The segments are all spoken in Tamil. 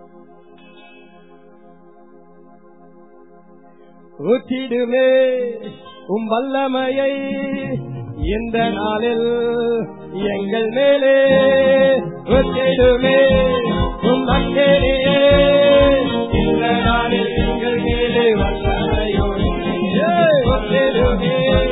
ஊற்றிடுமே உம் வல்லமையை இந்த நாளில் எங்கள் மேலே ஊற்றிடுமே உம் அக்கறையே இந்த நாளில் எங்கள் மேலே வல்லமையோடு ஊற்றிடுமே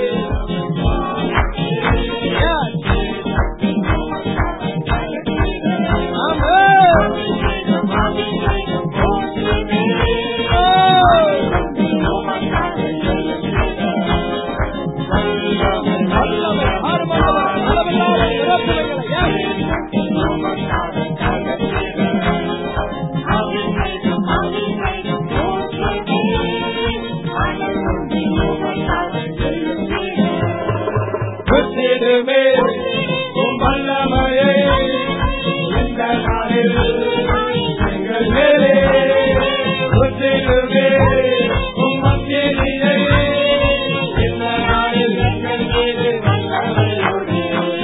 ஊற்றிடுமே உம் வல்லமையை இந்த நாளில் எங்கள் மேலே ஊற்றிடுமே உம் அக்கினியை இந்த நாளில் எங்கள் மேலே வல்லமையோடு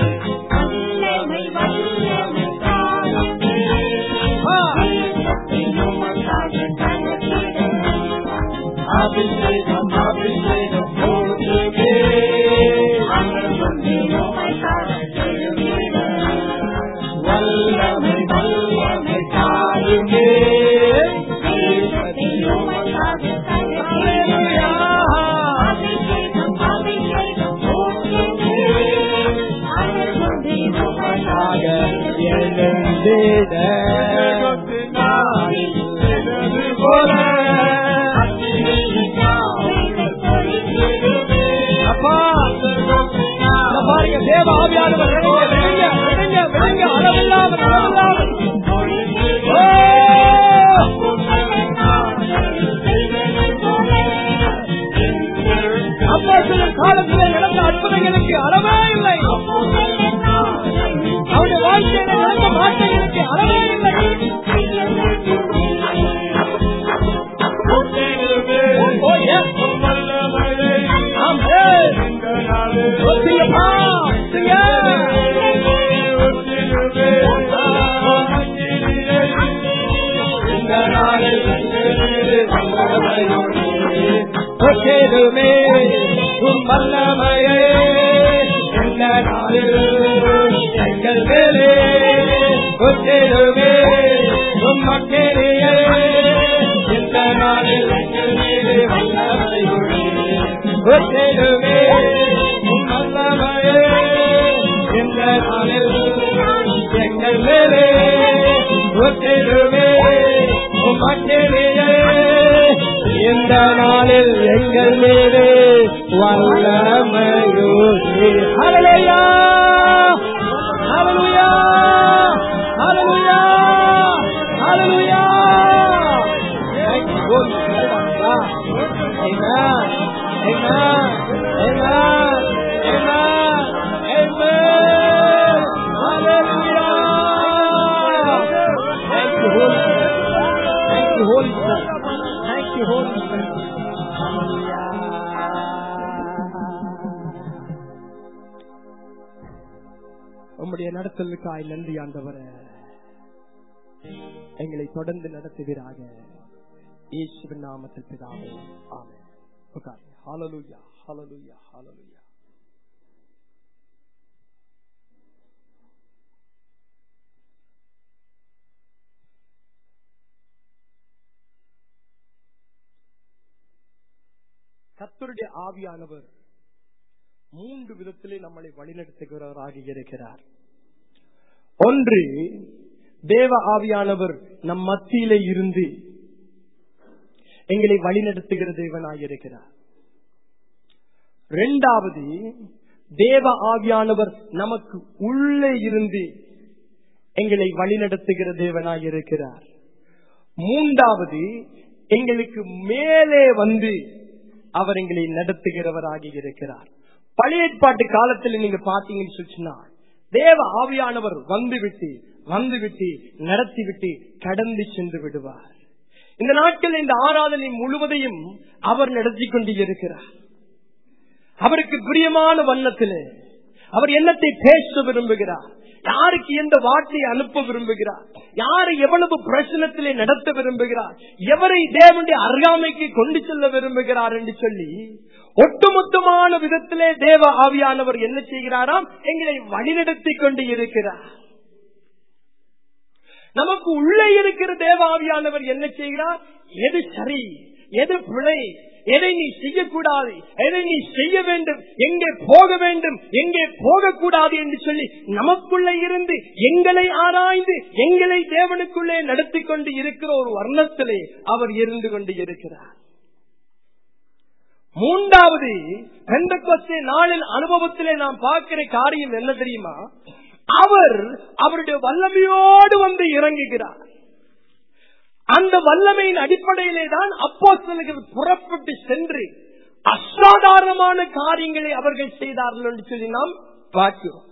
அபிஷேகம் அபிஷேகம் ஊற்றுமே வல்லமை வல்லமை காருமே எழுந்திட போல அப்பா இந்த பாருங்க தேவ ஆவியானவர் விடுங்க விடுங்க விடுங்க அளவில்லாமல் அளவில்லாமல் ஓ! அப்பா சில காலத்தில் நடந்த அற்புதங்களுக்கு அளவே இல்லை அவருடைய வாழ்க்கையில நடந்த மாற்றங்களுக்கு அளவே இல்லை ஓ, yes. ஆம், yes. ஓ, சீங்கப்பா, சீங்க. இந்த நாளில் ஒற்றேதுமே உம் வல்லமையே இந்த நாளில் எங்கள் மேலே ஒற்றேதுமே உம் மக்களியே இந்த நாளில் எங்கள் மேலே வல்லமையுள்ளே ஒற்றேதுமே உம் வல்லமையே இந்த நாளில் எங்கள் மேலே ஒற்றேதுமே உம் மக்களியே இந்த நாளில் எங்கள் மீது வல்லமையோடு ஹalleluya ஹalleluya ஹalleluya ஹalleluya thank you lord amen amen amen amen amen hallelujah thank you holy thank you holy spirit thank you holy spirit உம்முடைய நடத்தலுக்காய் நன்றி ஆண்டவரே எங்களை தொடர்ந்து நடத்துவீராக இயேசுவின் நாமத்தில் பிதாவே ஆமென் உட்கார் ஹalleluya ஹalleluya ஹalleluya கர்த்தருடைய ஆவியானவர் மூன்று விதத்திலே நம்மளை வழிநடத்துகிறவராக இருக்கிறார் ஒன்று தேவ ஆவியானவர் நம் மத்தியிலே இருந்து எங்களை வழிநடத்துகிற தேவனாக இருக்கிறார் இரண்டாவது தேவ ஆவியானவர் நமக்கு உள்ளே இருந்து எங்களை வழிநடத்துகிற தேவனாக இருக்கிறார் மூன்றாவது எங்களுக்கு மேலே வந்து அவர் எங்களை நடத்துகிறவராக இருக்கிறார் பழைய ஏற்பாட்டு காலத்தில் நீங்க பாத்தீங்கன்னு சொல்லிச்சுன்னா தேவ ஆவியானவர் வந்துவிட்டு வந்துவிட்டு நடத்திவிட்டு கடந்து சென்று விடுவார் இந்த நாட்கள் இந்த ஆராதனை முழுவதையும் அவர் நடத்தி கொண்டு இருக்கிறார் அவருக்கு பிரியமான வண்ணத்திலே அவர் என்னத்தை பேச விரும்புகிறார் யாருக்கு எந்த வார்த்தையை அனுப்ப விரும்புகிறார் யாரை எவ்வளவு பிரச்சனத்திலே நடத்த விரும்புகிறார் எவரை தேவனுடைய அருகாமைக்கு கொண்டு செல்ல விரும்புகிறார் என்று சொல்லி ஒட்டுமொத்தமான விதத்திலே தேவ ஆவியானவர் என்ன செய்கிறாராம் எங்களை வழிநடத்திக் கொண்டு இருக்கிறார் நமக்கு உள்ளே இருக்கிற தேவ ஆவியானவர் என்ன செய்கிறார் எது சரி எது பிழை எதை நீ செய்யக்கூடாது எதை நீ செய்ய வேண்டும் எங்கே போக வேண்டும் எங்கே போகக்கூடாது என்று சொல்லி நமக்குள்ளே இருந்து எங்களை ஆராய்ந்து எங்களை தேவனுக்குள்ளே நடத்தி கொண்டு இருக்கிற ஒரு வர்ணத்திலே அவர் இருந்து கொண்டு இருக்கிறார் மூன்றாவது பெந்தகொஸ்தே நாளின் அனுபவத்திலே நாம் பார்க்கிற காரியம் என்ன தெரியுமா அவர் அவருடைய வல்லமையோடு வந்து இறங்குகிறார் அந்த வல்லமையின் அடிப்படையிலே தான் அப்போ புறப்பட்டு சென்று அசாதாரணமான காரியங்களை அவர்கள் செய்தார்கள் என்று சொல்லி நாம் பார்க்கிறோம்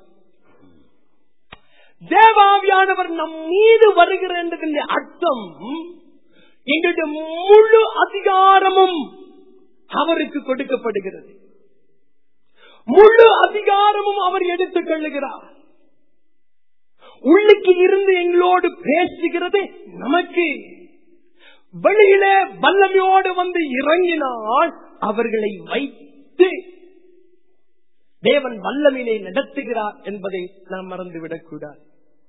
தேவாவியானவர் நம் மீது வருகிற என்பதனுடைய அர்த்தம் எங்களுடைய முழு அதிகாரமும் அவருக்கு கொடுக்கப்படுகிறது முழு அதிகாரமும் அவர் எடுத்துக் கொள்ளுகிறார் உள்ளுக்கு இருந்து எங்களோடு பேசுகிறது நமக்கு வெளியிலே வல்லமையோடு வந்து இறங்கினால் அவர்களை வைத்து தேவன் வல்லமையினை நடத்துகிறார் என்பதை நாம் மறந்துவிடக் கூடாது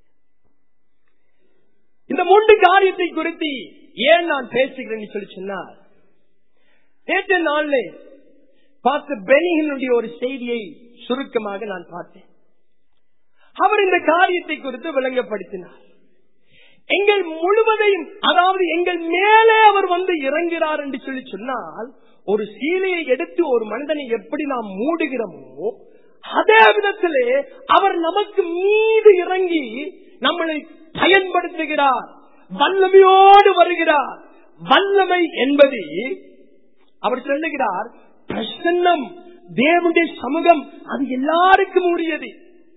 இந்த மூன்று காரியத்தை குறித்து ஏன் நான் பேசுகிறேன் சொல்லி சொன்னார் நேற்று நாள்ல பார்த்த பெனிகனுடைய ஒரு செய்தியை சுருக்கமாக நான் பார்த்தேன் அவர் இந்த காரியத்தை குறித்து விளங்கப்படுத்தினார் எங்கள் முழுவதையும் அதாவது எங்கள் மேலே அவர் வந்து இறங்குகிறார் என்று சொல்லி சொன்னால் ஒரு சீலையை எடுத்து ஒரு மனிதனை எப்படி நாம் மூடுகிறோமோ அதே விதத்திலே அவர் நமக்கு மீது இறங்கி நம்மளை பயன்படுத்துகிறார் வல்லமையோடு வருகிறார் வல்லமை என்பது அவர் சொல்லுகிறார் பிரசன்னம் தேவனுடைய சமூகம் அது எல்லாருக்கும் உரியது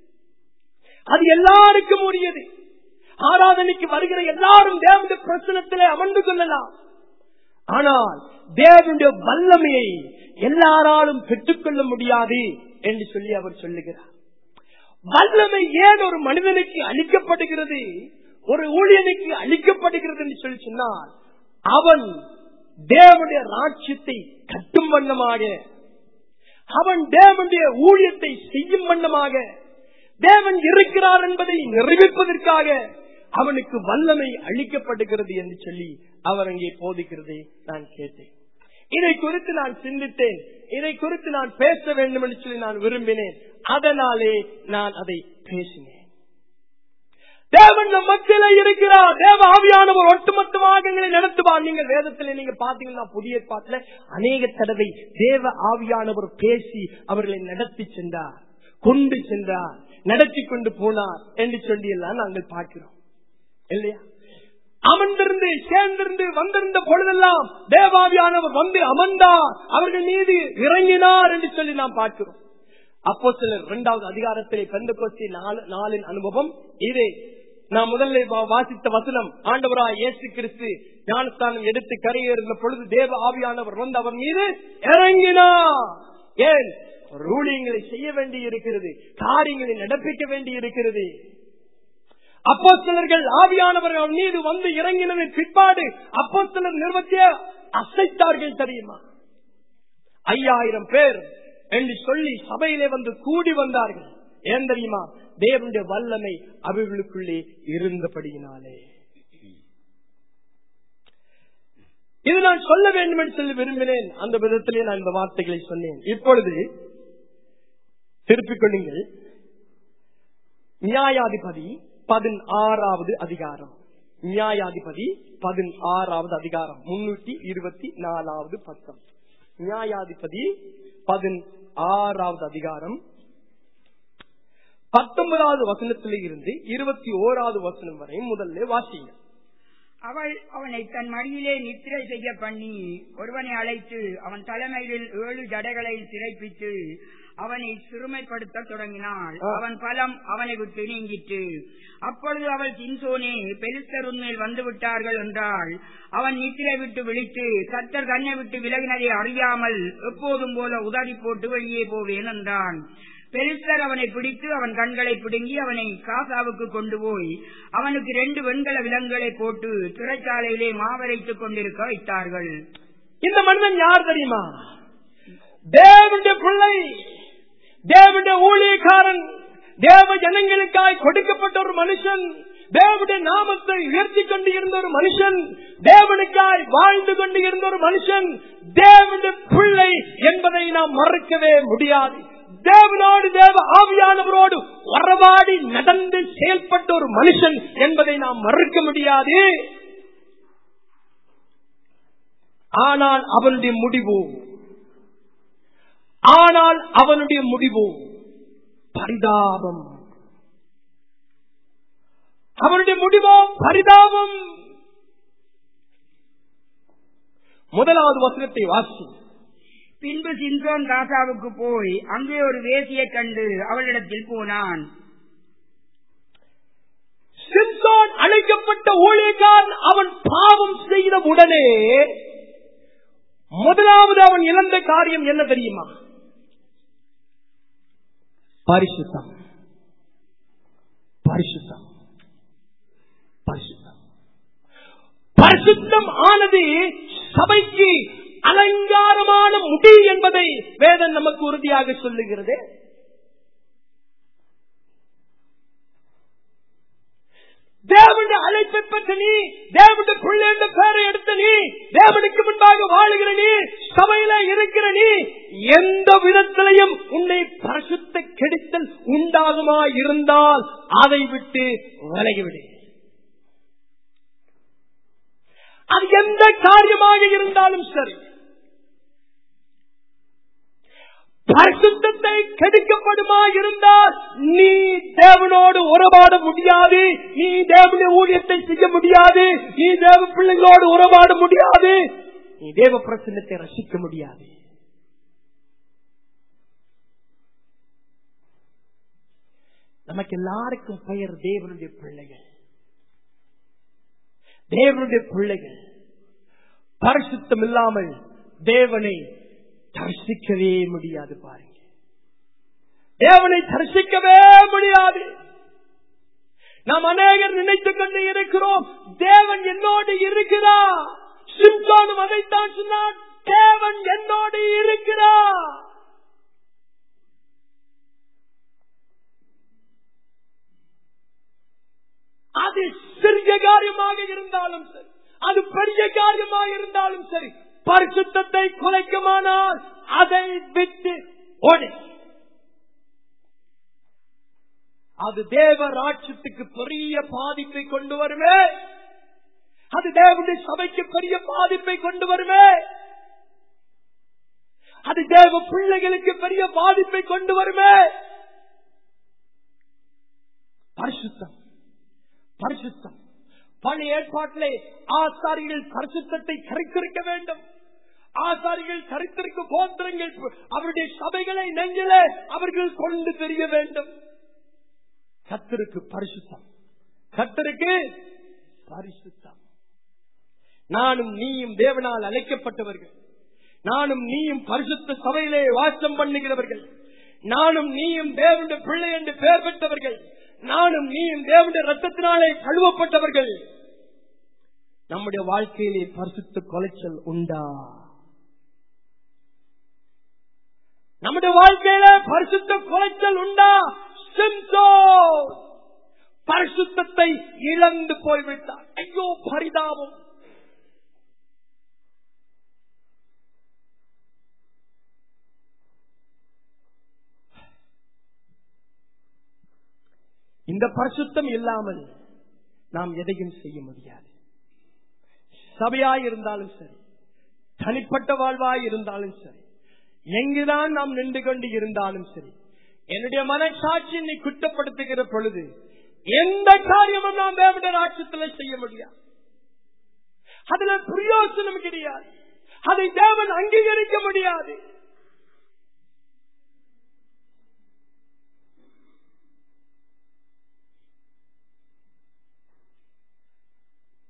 அது எல்லாருக்கும் உரியது ஆராதனைக்கு வருகிற எல்லாரும் தேவனுடைய பிரச்சனத்திலே அமர்ந்து கொள்ளலாம் ஆனால் தேவனுடைய வல்லமையை எல்லாராலும் பெற்றுக்கொள்ள முடியாது என்று சொல்லி அவர் சொல்லுகிறார் வல்லமை ஏன் ஒரு மனிதனுக்கு அளிக்கப்படுகிறது ஒரு ஊழியனுக்கு அளிக்கப்படுகிறது என்று சொல்லி சொன்னால் அவன் தேவனுடைய ராட்சியத்தை கட்டும் வண்ணமாக அவன் தேவனுடைய ஊழியத்தை செய்யும் வண்ணமாக தேவன் இருக்கிறார் என்பதை நிரூபிப்பதற்காக அவனுக்கு வல்லமை அளிக்கப்படுகிறது என்று சொல்லி அவர் அங்கே போதிக்கிறதை நான் கேட்டேன் இதை குறித்து நான் சிந்தித்தேன் இதை குறித்து நான் பேச வேண்டும் என்று சொல்லி நான் விரும்பினேன் அதனாலே நான் அதை பேசினேன் தேவன் நம் மத்தியில இருக்கிறார் தேவ ஆவியானவர் ஒட்டுமொத்தமாக எங்களை நடத்துவார் நீங்கள் வேதத்தில் நீங்க பாத்தீங்கன்னா புதிய பாட்டுல அநேக தடவை தேவ ஆவியானவர் பேசி அவர்களை நடத்தி சென்றார் கொண்டு சென்றார் நடத்தி கொண்டு போனார் என்று சொல்லி எல்லாம் நாங்கள் பார்க்கிறோம் இல்லையா அமர்ந்திருந்து சேர்ந்திருந்து வந்திருந்த பொழுதெல்லாம் தேவாவியானவர் வந்து அமர்ந்தார் அவர்கள் மீது இறங்கினார் என்று சொல்லி நாம் பார்க்கிறோம் அப்போ சிலர் இரண்டாவது அதிகாரத்திலே கண்டு கோஷ்டி நாளின் அனுபவம் இதே நான் முதல்ல வாசித்த வசனம் ஆண்டவரா இயேசு கிறிஸ்து ஞானஸ்தானம் எடுத்து கரையேறின பொழுது தேவ ஆவியானவர் வந்து அவர் மீது இறங்கினார் ஏன் ரூலியங்களை செய்ய வேண்டி இருக்கிறது காரியங்களை நடப்பிக்க வேண்டி இருக்கிறது அப்போ சிலர்கள் ஆவியானவர்கள் மீது வந்து இறங்கினதின் பிற்பாடு அப்போ சிலர் நிறுவத்திய அசைத்தார்கள் தெரியுமா ஐயாயிரம் பேர் என்று சொல்லி சபையிலே வந்து கூடி வந்தார்கள் ஏன் தெரியுமா தேவனுடைய வல்லமை அவர்களுக்குள்ளே இருந்தபடியினாலே இது நான் சொல்ல வேண்டும் என்று சொல்லி விரும்பினேன் அந்த விதத்திலே நான் இந்த வார்த்தைகளை சொன்னேன் இப்பொழுது திருப்பிக் கொள்ளுங்கள் நியாயாதிபதி பதினாறாவது அதிகாரம் நியாயாதிபதி பதினாறாவது அதிகாரம் முன்னூத்தி இருபத்தி நாலாவது பக்கம் நியாயாதிபதி பதினாறாவது அதிகாரம் பத்தொன்பதாவது வசனத்திலே இருந்து இருபத்தி ஓராவது வசனம் வரை முதல்ல வாசிங்க அவள் அவனை தன் மடியிலே நித்திரை செய்ய பண்ணி ஒருவனை அழைத்து அவன் தலைமையில் ஏழு ஜடைகளை சிறைப்பித்து அவனை சிறுமைப்படுத்த தொடங்கினாள் ஆ. அவன் பலம் அவனை விட்டு நீங்கிற்று அப்பொழுது அவள் சின்சோனே பெலிஸ்தர் உன்மேல் வந்து விட்டார்கள் என்றாள் அவன் நித்திரை விட்டு விழித்து கத்தர் கண்ணை விட்டு விலகினதை அறியாமல் எப்போதும் போல உதறி போட்டு வெளியே போவேன் என்றான் பெலிஸ்தர் அவனை பிடித்து அவன் கண்களை பிடுங்கி அவனை காசாவுக்கு கொண்டு போய் அவனுக்கு ரெண்டு வெண்கல விலங்குகளை போட்டு சிறைச்சாலையிலே மாவரைத்துக் கொண்டிருக்க வைத்தார்கள் இந்த மனிதன் யார் தெரியுமா தேவனுடைய பிள்ளை தேவனுடைய ஊழியக்காரன் தேவ ஜனங்களுக்காய் கொடுக்கப்பட்ட ஒரு மனுஷன் தேவனுடைய நாமத்தை உயர்த்தி கொண்டு இருந்த ஒரு மனுஷன் தேவனுக்காய் வாழ்ந்து கொண்டு இருந்த ஒரு மனுஷன் தேவனுடைய பிள்ளை என்பதை நாம் மறக்கவே முடியாது தேவனோடு தேவ ஆவியானவரோடு உறவாடி நடந்து செயல்பட்ட ஒரு மனுஷன் என்பதை நாம் மறுக்க முடியாது ஆனால் அவனுடைய முடிவு ஆனால் அவனுடைய முடிவு பரிதாபம் அவனுடைய முடிவோ பரிதாபம் முதலாவது வசனத்தை வாசி பின்பு சிந்தோன் காசாவுக்கு போய் அங்கே ஒரு வேசியை கண்டு அவளிடத்தில் போனான் சிம்சோன் அழைக்கப்பட்ட ஊழியக்காரன் அவன் பாவம் செய்த உடனே முதலாவது அவன் இழந்த காரியம் என்ன தெரியுமா பரிசுத்தம் பரிசுத்தம் பரிசுத்தம் பரிசுத்தம் ஆனது சபைக்கு அலங்காரமான முடி என்பதை வேதம் நமக்கு உறுதியாக சொல்லுகிறது தேவனுடைய அழைப்பை பெற்ற நீ தேவனுடைய பிள்ளை என்ற பெயரை எடுத்த நீ தேவனுக்கு முன்பாக வாழுகிற நீ சபையில இருக்கிற நீ எந்த விதத்திலையும் உன்னை பரிசுத்த கெடுத்தல் உண்டாகுமா இருந்தால் அதை விட்டு விலகிவிடு அது எந்த காரியமாக இருந்தாலும் சரி பரிசுத்தத்தை கெடுக்கப்படுமா இருந்தால் நீ தேவனோடு உறவாட முடியாது நீ தேவனுடைய ஊழியத்தை செய்ய முடியாது நீ தேவ பிள்ளைகளோடு உறவாட முடியாது நீ தேவ பிரசன்னத்தை ரசிக்க முடியாது நமக்கு எல்லாருக்கும் பெயர் தேவனுடைய பிள்ளைகள் தேவனுடைய பிள்ளைகள் பரிசுத்தம் இல்லாமல் தேவனை தரிசிக்கவே முடியாது பாருங்க தேவனை தரிசிக்கவே முடியாது நாம் அநேகர் நினைத்துக் கொண்டு இருக்கிறோம் தேவன் என்னோடு இருக்கிறார் சிம்சோனும் அதைத்தான் சொன்னான் தேவன் என்னோடு இருக்கிறார் அது சிறிய காரியமாக இருந்தாலும் சரி அது பெரிய காரியமாக இருந்தாலும் சரி பரிசுத்தத்தை குலைக்குமானால் அதை விட்டு ஓடு அது தேவ ராட்சத்துக்கு பெரிய பாதிப்பை கொண்டு வருமே அது தேவனுடைய சபைக்கு பெரிய பாதிப்பை கொண்டு வருமே அது தேவ பிள்ளைகளுக்கு பெரிய பாதிப்பை கொண்டு வருமே பரிசுத்தம் பரிசுத்தம் பழைய ஏற்பாட்டிலே ஆசாரிகள் பரிசுத்தத்தை கருத்திருக்க வேண்டும் ஆசாரிகள் கருத்திருக்க கோத்திரங்கள் அவருடைய சபைகளை நெஞ்சில அவர்கள் கொண்டு தெரிய வேண்டும் கத்தருக்கு பரிசுத்தம் கத்தருக்கு பரிசுத்தம் நானும் நீயும் தேவனால் அழைக்கப்பட்டவர்கள் நானும் நீயும் பரிசுத்த சபையிலே வாசம் பண்ணுகிறவர்கள் நானும் நீயும் தேவனுடைய பிள்ளை என்று பெயர் பெற்றவர்கள் நானும் நீயும் தேவனுடைய ரத்தத்தினாலே கழுவப்பட்டவர்கள் நம்முடைய வாழ்க்கையிலே பரிசுத்த கொலைச்சல் உண்டா நம்முடைய வாழ்க்கையில பரிசுத்த குலைச்சல் உண்டா சிம்சோ பரிசுத்தத்தை இழந்து போய்விட்டார் ஐயோ பரிதாபம் இந்த பரிசுத்தம் இல்லாமல் நாம் எதையும் செய்ய முடியாது சபையாய் இருந்தாலும் சரி தனிப்பட்ட வாழ்வாய் இருந்தாலும் சரி எங்குதான் நாம் நின்று கொண்டு இருந்தாலும் சரி என்னுடைய மனசாட்சி என்னை குற்றப்படுத்துகிற பொழுது எந்த காரியமும் நாம் தேவனுடைய ராட்சத்தில் செய்ய முடியாது அதுல பிரயோசனம் கிடையாது அதை தேவன் அங்கீகரிக்க முடியாது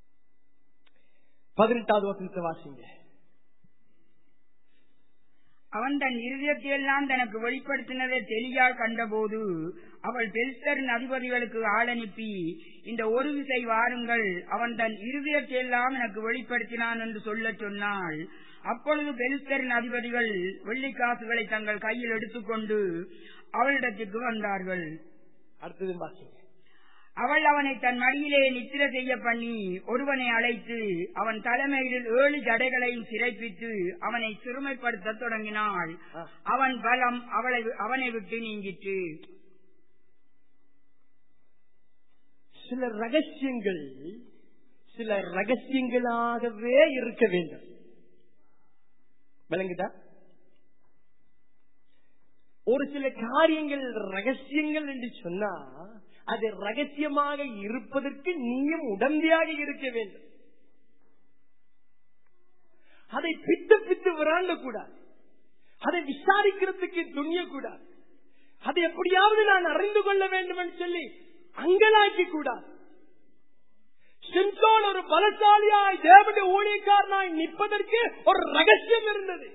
பதினெட்டாவது வசனத்தை வாசிங்க அவன் தன் இருதயத்தையெல்லாம் தனக்கு வெளிப்படுத்தினதை தெளியால் கண்டபோது அவள் பெல்ஸ்தரின் அதிபதிகளுக்கு ஆள் அனுப்பி இந்த ஒரு விசை வாருங்கள் அவன் தன் இருதயத்தையெல்லாம் எனக்கு வெளிப்படுத்தினான் என்று சொல்லச் சொன்னாள் அப்பொழுது பெலிஸ்தரின் அதிபதிகள் வெள்ளிக்காசுகளை தங்கள் கையில் எடுத்துக்கொண்டு அவளிடத்திற்கு வந்தார்கள் அடுத்தது வாசிங்க அவள் அவனை தன் மடியிலே நித்திர செய்ய பண்ணி ஒருவனை அழைத்து அவன் தலைமையில் ஏழு ஜடைகளையும் சிறைப்பித்து அவனை சிறுமைப்படுத்த தொடங்கினாள் ஆ. அவன் பலம் அவளை அவனை விட்டு நீங்கிற்று சில ரகசியங்கள் சில ரகசியங்களாகவே இருக்க வேண்டும் விளங்குதா ஒரு சில காரியங்கள் ரகசியங்கள் என்று சொன்னா அது ரகசியமாக இருப்பதற்கு நீயும் உடந்தையாக இருக்க வேண்டும் அதை பித்து பித்து விராண்ட கூடாது அதை விசாரிக்கிறதுக்கு துணிய கூடாது அதை எப்படியாவது நான் அறிந்து கொள்ள வேண்டும் என்று சொல்லி அங்கலாக்கி கூடாது சிம்சோன் ஒரு பலசாலியாய் தேவனுடைய ஊழியக்காரனாய் நிற்பதற்கு ஒரு ரகசியம் இருந்தது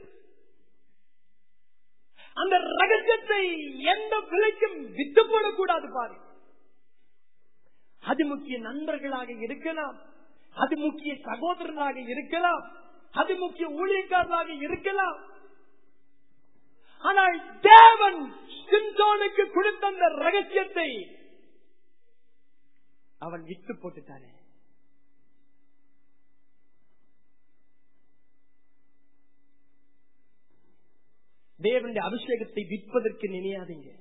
அந்த ரகசியத்தை எந்த விலைக்கும் வித்து போடக்கூடாது பாரு அது முக்கிய நண்பர்களாக இருக்கலாம் அது முக்கிய சகோதரனாக இருக்கலாம் அது முக்கிய ஊழியக்காரனாக இருக்கலாம் ஆனால் தேவன் சிம்சோனுக்கு கொடுத்த அந்த ரகசியத்தை அவன் விட்டு போட்டுட்டானே தேவனுடைய அபிஷேகத்தை விற்பதற்கு நினையாதீங்க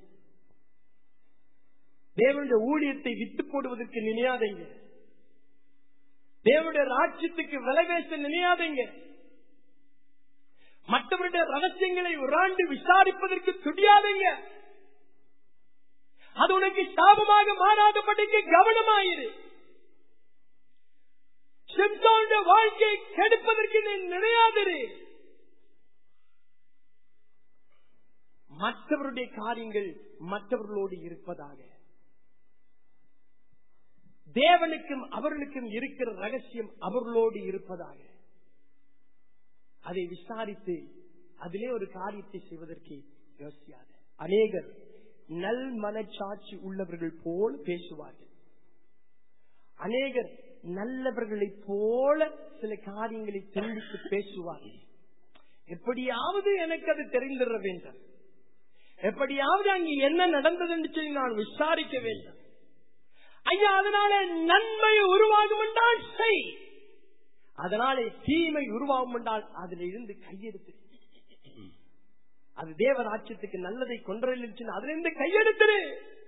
தேவனுடைய ஊழியத்தை வித்து போடுவதற்கு நினையாதீங்க தேவனுடைய ராட்சியத்துக்கு விலை பேச நினையாதீங்க மற்றவருடைய ரகசியங்களை உராண்டு விசாரிப்பதற்கு துடியாதீங்க அது உனக்கு சாபமாக மாறாதபடிக்கு கவனமாயிரு சிம்சோனுடைய வாழ்க்கையை கெடுப்பதற்கு நீ நினையாதிரு மற்றவருடைய காரியங்கள் மற்றவர்களோடு இருப்பதாக தேவனுக்கும் அவர்களுக்கும் இருக்கிற ரகசியம் அவர்களோடு இருப்பதாக அதை விசாரித்து அதிலே ஒரு காரியத்தை செய்வதற்கு யோசியாது அநேகர் நல் மனச்சாட்சி உள்ளவர்கள் போல் பேசுவார்கள் அநேகர் நல்லவர்களைப் போல சில காரியங்களை தெரிவித்து பேசுவார்கள் எப்படியாவது எனக்கு அது தெரிந்திட வேண்டும் எப்படியாவது அங்கு என்ன நடந்தது என்று சொல்லி நான் விசாரிக்க வேண்டும் ஐயா அதனால நன்மை உருவாகும் என்றால் செய் அதனாலே தீமை உருவாகும் என்றால் அதில் இருந்து கையெடுத்து அது தேவராட்சியத்துக்கு நல்லதை கொண்டிருந்துச்சு அதிலிருந்து கையெடுத்துரு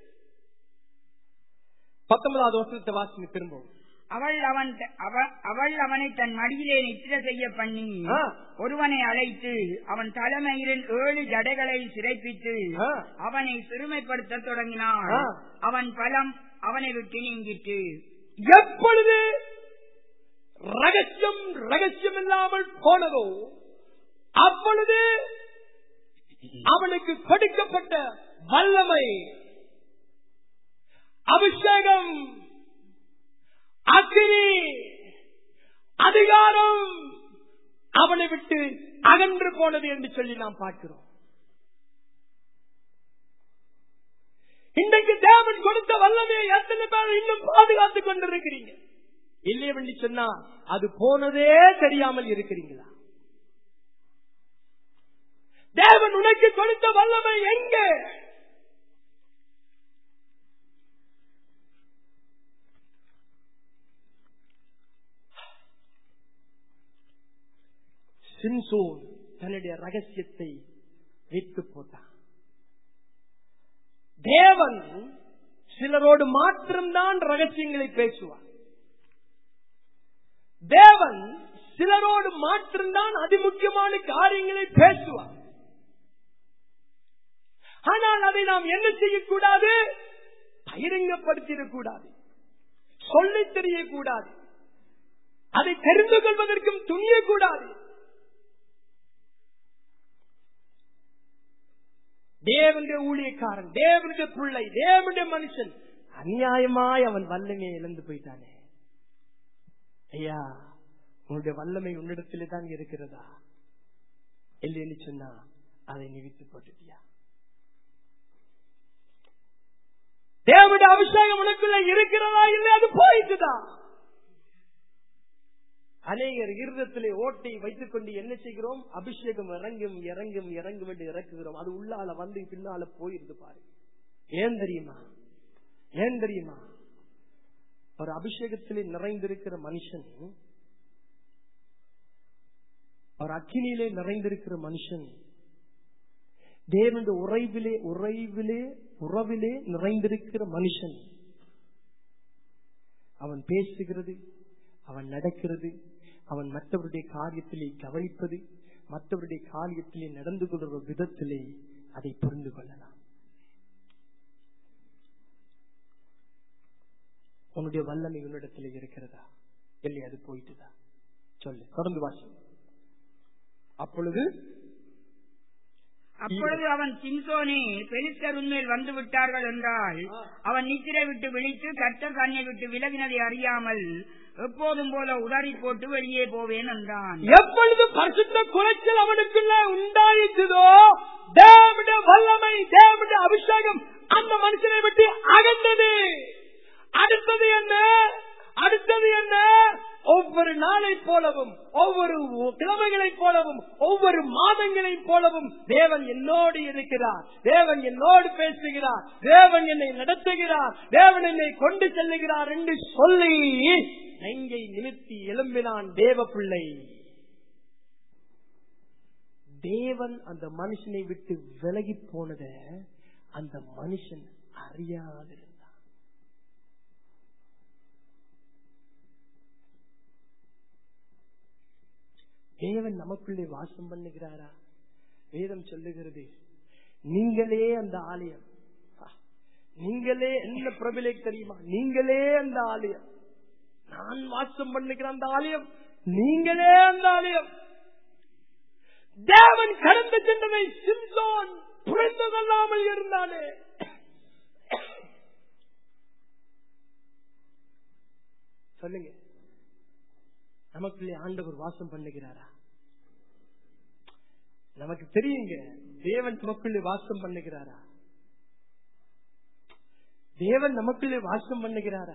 பத்தொன்பதாவது வருஷத்தை வாசிங்க திரும்பவும் அவள் அவன் அவ- அவள் அவனை தன் மடியிலே நித்திர செய்ய பண்ணி ஆ. ஒருவனை அழைத்து அவன் தலைமையில் ஏழு ஜடைகளை சிறைப்பித்து ஆ. அவனை சிறுமைப்படுத்த தொடங்கினாள் ஆ. அவன் பலம் அவனை விட்டு நீங்கிற்று எப்பொழுது ரகசியம் ரகசியம் இல்லாமல் போனதோ அப்பொழுது அவனுக்கு கொடுக்கப்பட்ட வல்லமை அபிஷேகம் அக்கினி அதிகாரம் அவனை விட்டு அகன்று போனது என்று சொல்லி நாம் பார்க்கிறோம் இன்றைக்கு தேவன் கொடுத்த வல்லமையை எத்தனை பேர் இன்னும் பாதுகாத்துக் கொண்டிருக்கிறீங்க இல்லையே வேண்டி சொன்னா அது போனதே தெரியாமல் இருக்கிறீங்களா தேவன் உனக்கு கொடுத்த வல்லமை எங்க சிம்சோன் தன்னுடைய ரகசியத்தை வைத்து போட்டான் தேவன் சிலரோடு மாத்திரம்தான் ரகசியங்களை பேசுவார் தேவன் சிலரோடு மாத்திரம்தான் அதிமுக்கியமான காரியங்களை பேசுவார் ஆனால் அதை நாம் என்ன செய்யக்கூடாது பகிரங்கப்படுத்திடக்கூடாது சொல்லித் தெரியக்கூடாது அதை தெரிந்து கொள்வதற்கும் துணியக்கூடாது தேவனுடைய ஊழியக்காரன் தேவனுடைய பிள்ளை தேவனுடைய மனுஷன் அநியாயமாய் அவன் வல்லமையை இழந்து போயிட்டானே ஐயா உன்னுடைய வல்லமை உன்னிடத்திலே தான் இருக்கிறதா இல்லைன்னு சொன்னா அதை நிவித்து போட்டுட்டியா தேவனுடைய அபிஷேகம் உனக்குள்ள இருக்கிறதா இல்லை அது போயிட்டுதா அநேகர் இருதத்திலே ஓட்டை வைத்துக் கொண்டு என்ன செய்கிறோம் அபிஷேகம் இறங்கும் இறங்கும் இறங்கும் என்று இறக்குகிறோம் அது உள்ளால வந்து பின்னால போயிருந்து பாருங்க ஏன் தெரியுமா ஏன் தெரியுமா ஒரு அபிஷேகத்திலே நிறைந்திருக்கிற மனுஷன் ஒரு அக்கினியிலே நிறைந்திருக்கிற மனுஷன் தேவனுடைய உறைவிலே உறைவிலே உறவிலே நிறைந்திருக்கிற மனுஷன் அவன் பேசுகிறது அவன் நடக்கிறது அவன் மற்றவருடைய காரியத்திலே கவனிப்பது மற்றவருடைய காரியத்திலே நடந்து கொள்கிற விதத்திலே அதை புரிந்து கொள்ளலாம் உன்னுடைய வல்லமை உன்னிடத்தில் இருக்கிறதா இல்லை அது போயிட்டுதா சொல்லு தொடர்ந்து வாசி அப்பொழுது அப்பொழுது அவன் சிம்சோனே பெலிஸ்தர் உண்மையில் வந்து விட்டார்கள் என்றால் அவன் நித்திரை விட்டு விழித்து கர்த்தர் தன்னை விட்டு விலகினதை அறியாமல் எப்போதும் போல உதறி போட்டு வெளியே போவேன் என்றான் எப்பொழுது பரிசுத்த குறைச்சல் அவனுக்குள்ள உண்டாயிற்றதோ தேவனுடைய வல்லமை தேவனுடைய அபிஷேகம் அந்த மனுஷனை விட்டு அகன்றது அடுத்தது என்ன அடுத்தது என்ன ஒவ்வொரு நாளை போலவும் ஒவ்வொரு கிழமைகளைப் போலவும் ஒவ்வொரு மாதங்களைப் போலவும் தேவன் என்னோடு இருக்கிறார் தேவன் என்னோடு பேசுகிறார் தேவன் என்னை நடத்துகிறார் தேவன் என்னை கொண்டு செல்லுகிறார் என்று சொல்லி நெஞ்சை நிமித்தி எழும்பினான் தேவ பிள்ளை தேவன் அந்த மனுஷனை விட்டு விலகி போனத அந்த மனுஷன் அறியாதிருந்தான் தேவன் நமக்குள்ளே வாசம் பண்ணுகிறாரா வேதம் சொல்லுகிறது நீங்களே அந்த ஆலயம் ஆ, நீங்களே என்ன பிரபலே தெரியுமா நீங்களே அந்த ஆலயம் நான் வாசம் பண்ணுகிற அந்த ஆலயம் நீங்களே அந்த ஆலயம் தேவன் கடந்து சென்றதை சிம்சோன் புரிந்து கொள்ளாமல் இருந்தானே சொல்லுங்க நமக்குள்ளே ஆண்டவர் வாசம் பண்ணுகிறாரா நமக்கு தெரியுங்க தேவன் நமக்குள்ளே வாசம் பண்ணுகிறாரா தேவன் நமக்குள்ளே வாசம் பண்ணுகிறாரா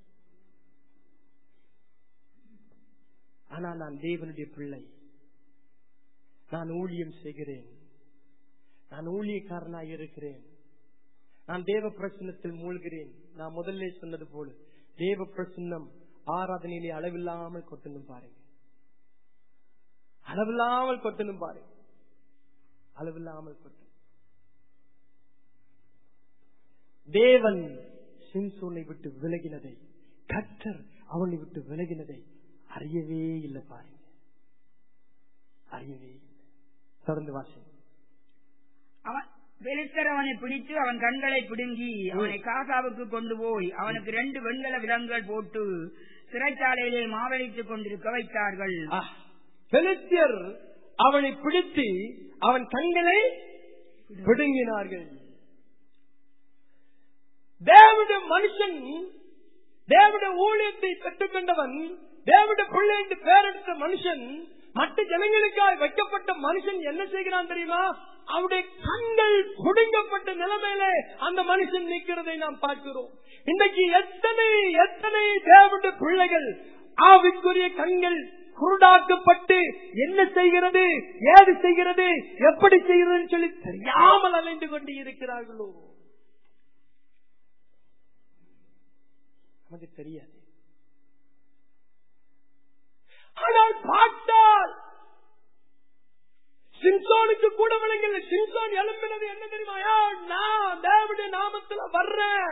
ஆனா நான் தேவனுடைய பிள்ளை நான் ஊழியம் செய்கிறேன் நான் ஊழியக்காரனாய் இருக்கிறேன் நான் தேவ பிரசன்னத்தில் மூழ்கிறேன் நான் முதல்ல சொன்னது போல தேவ பிரசன்னம் ஆராதனையிலே அளவில்லாமல் கொட்டணும் பாருங்க அளவில்லாமல் கொட்டணும் பாருங்க அளவில்லாமல் கொட்டணும் தேவன் சிம்சோனை விட்டு விலகினதை கத்தர் அவனை விட்டு விலகினதை அறியவே இல்லை பாருங்க அறியவே இல்லை தொடர்ந்து வாசி அவன் பெலிஸ்தர் அவனை பிடித்து அவன் கண்களை பிடுங்கி அவனை காசாவுக்கு கொண்டு போய் அவனுக்கு ரெண்டு வெண்கல விலங்குகள் போட்டு சிறைச்சாலையிலே மாவளித்துக் கொண்டிருக்க வைத்தார்கள் பெலிஸ்தியர் அவனை பிடித்து அவன் கண்களை பிடுங்கினார்கள் தேவனுடைய மனுஷன் தேவனுடைய ஊழியத்தை பெற்றுக்கொண்டவன் தேவனுடைய பிள்ளை என்று பெயரெடுத்த மனுஷன் மற்ற ஜனங்களுக்காக வைக்கப்பட்ட மனுஷன் என்ன செய்கிறான் தெரியுமா அவருடைய கண்கள் புடுங்கப்பட்ட நிலைமையில அந்த மனுஷன் நிற்கிறதை நாம் பார்க்கிறோம் இன்றைக்கு எத்தனை எத்தனை தேவனுடைய பிள்ளைகள் ஆவிக்குரிய கண்கள் குருடாக்கப்பட்டு என்ன செய்கிறது ஏது செய்கிறது எப்படி செய்கிறது சொல்லி தெரியாமல் அலைந்து கொண்டு இருக்கிறார்களோ நமக்கு தெரியாது ஆனால் பார்த்தால் சிம்சோனுக்கு கூட விளங்கல சிம்சோன் எழுப்பினது என்ன தெரியுமா ஐயா, நான் தேவனுடைய நாமத்துல வர்றேன்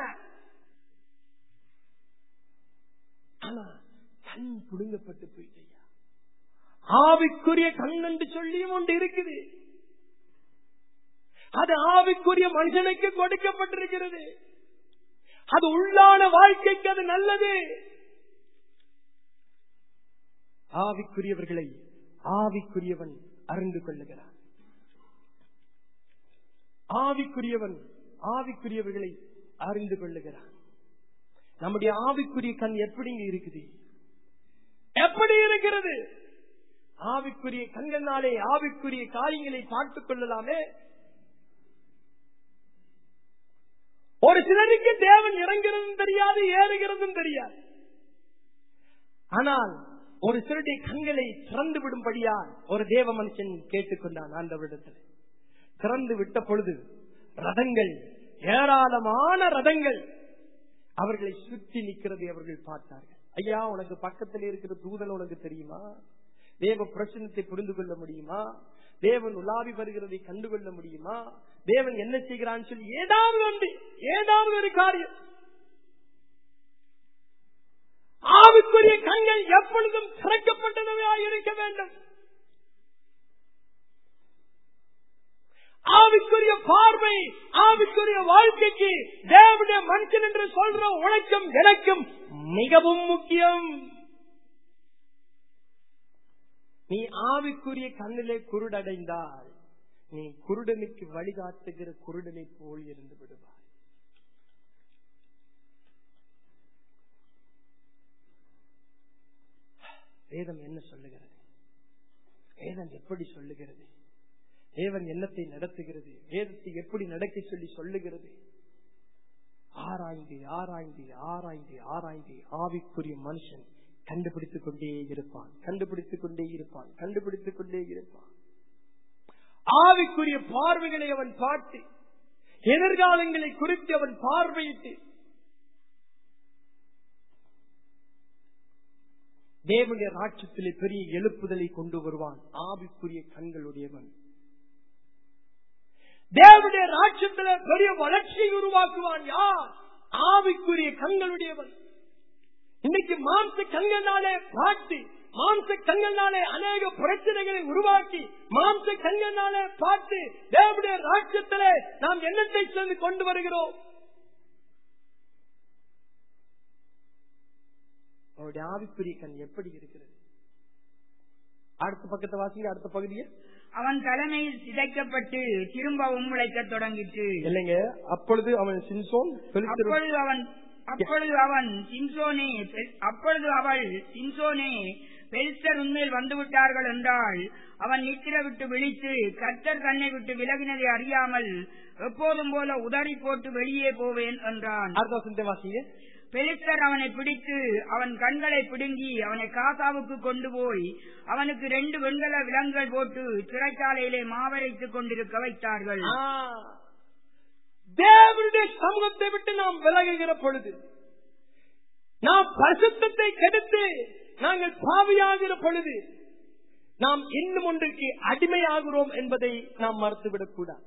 ஆனா கண் புடுங்கப்பட்டு போயிட்டையா ஆவிக்குரிய கண் என்று சொல்லியும் ஒன்று இருக்குது அது ஆவிக்குரிய மனுஷனுக்கு கொடுக்கப்பட்டிருக்கிறது அது உள்ளான வாழ்க்கைக்கு அது நல்லது ஆவிக்குரியவர்களை ஆவிக்குரியவன் அறிந்து கொள்ளுகிறான் ஆவிக்குரியவன் ஆவிக்குரியவர்களை அறிந்து கொள்ளுகிறான் நம்முடைய ஆவிக்குரிய கண் எப்படிங்க இருக்குது எப்படி இருக்கிறது ஆவிக்குரிய கண்களாலே ஆவிக்குரிய காரியங்களை பார்த்துக் கொள்ளலாமே ஒரு சிலருக்கு தேவன் இறங்குறதும் தெரியாது ஏறுகிறதும் தெரியாது ஆனால் ஒரு சிலருடைய கண்களை திறந்து விடும்படியால் ஒரு தேவ மனுஷன் கேட்டுக்கொண்டான் ஆண்டவரிடத்தில் திறந்து விட்ட பொழுது ரதங்கள் ஏராளமான ரதங்கள் அவர்களை சுற்றி நிற்கிறதை அவர்கள் பார்த்தார்கள் ஐயா உனக்கு பக்கத்தில் இருக்கிற தூதன் உனக்கு தெரியுமா தேவ பிரச்சனத்தை புரிந்து கொள்ள முடியுமா தேவன் உலாவி வருகிறதை கண்டுகொள்ள முடியுமா தேவன் என்ன செய்கிறான்னு சொல்லி ஏதாவது ஒன்று ஏதாவது ஒரு காரியம் ஆவிக்குரிய கண்கள் எப்பொழுதும் திறக்கப்பட்டனவையாக இருக்க வேண்டும் ஆவிக்குரிய பார்வை ஆவிக்குரிய வாழ்க்கைக்கு தேவனுடைய மனுஷன் என்று சொல்ற உழைக்கும் எனக்கும் மிகவும் முக்கியம் நீ ஆவிக்குரிய கண்ணிலே குருடடைந்தால் நீ குருடனுக்கு வழிகாட்டுகிற குருடனை போல் இருந்து விடுவாய் வேதம் என்ன சொல்லுகிறது வேதம் எப்படி சொல்லுகிறது தேவன் எண்ணத்தை நடத்துகிறது வேதத்தை எப்படி நடக்க சொல்லி சொல்லுகிறது ஆராய்ந்து ஆராய்ந்து ஆராய்ந்து ஆராய்ந்து ஆவிக்குரிய மனுஷன் கண்டுபிடித்துக் கொண்டே இருப்பான் கண்டுபிடித்துக் கொண்டே இருப்பான் கண்டுபிடித்துக் கொண்டே இருப்பான் ஆவிக்குரிய பார்வைகளை அவன் பார்த்து எதிர்காலங்களை குறித்து அவன் பார்வையிட்டு தேவனுடைய ராட்சத்திலே பெரிய எழுப்புதலை கொண்டு வருவான் ஆவிக்குரிய கண்களுடையவன் தேவனுடைய ராட்சத்தில பெரிய வளர்ச்சியை உருவாக்குவான் யார் ஆவிக்குரிய கண்களுடையவன் இன்னைக்கு மாம்ச கண்களாலே பார்த்து மாம்ச கண்களாலே அநேக பிரச்சனைகளை உருவாக்கி மாம்ச கண்களாலே பார்த்து தேவனுடைய ராட்சத்திலே நாம் என்னத்தை சேர்ந்து கொண்டு வருகிறோம் அவருடைய ஆவிக்குரிய கண் எப்படி இருக்கிறது அடுத்த பக்கத்தை வாசிங்க அடுத்த பகுதியை அவன் தலைமையில் சிதைக்கப்பட்டு திரும்பவும் உழைக்கத் தொடங்கிற்று இல்லைங்க அப்பொழுது அவன் சின்சோன் பெலிஸ்தரு- அப்பொழுது அவன் அப்பொழுது அவன் சின்சோனே பெ- அப்பொழுது அவள் சின்சோனே பெலிஸ்தர் உண்மையில் வந்துவிட்டார்கள் என்றால் அவன் நித்திர விட்டு விழித்து கர்த்தர் தன்னை விட்டு விலகினதை அறியாமல் எப்போதும் போல உதறி போட்டு வெளியே போவேன் என்றான் அடுத்த வசனத்தை வாசிங்க பெலிஸ்தர் அவனை பிடித்து அவன் கண்களை பிடுங்கி அவனை காசாவுக்கு கொண்டு போய் அவனுக்கு ரெண்டு வெண்கல விலங்குகள் போட்டு சிறைச்சாலையிலே மாவரைத்துக் கொண்டிருக்க வைத்தார்கள் ஆ. தேவனுடைய சமூகத்தை விட்டு நாம் விலகுகிற பொழுது நாம் பரிசுத்தத்தை கெடுத்து நாங்கள் பாவியாகிற பொழுது நாம் இன்னும் ஒன்றுக்கு அடிமையாகிறோம் என்பதை நாம் மறுத்துவிடக் கூடாது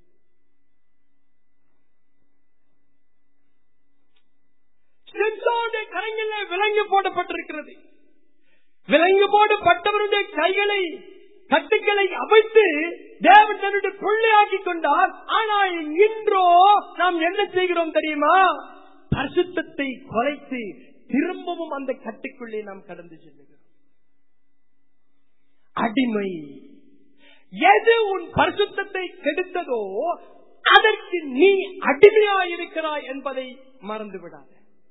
சிம்சோனுடைய கரங்களிலே விலங்கு போடப்பட்டிருக்கிறது விலங்கு போடப்பட்டவருடைய கைகளை கட்டுக்களை அவிழ்த்து தேவன் தன்னுடைய பிள்ளையாக்கி கொண்டார் ஆனால் இன்றோ நாம் என்ன செய்கிறோம் தெரியுமா பரிசுத்தத்தை குறைத்து திரும்பவும் அந்த கட்டுக்குள்ளே நாம் கடந்து செல்லுகிறோம் அடிமை எது உன் பரிசுத்தத்தை கெடுத்ததோ அதற்கு நீ அடிமையாயிருக்கிறாய் என்பதை மறந்து விடாத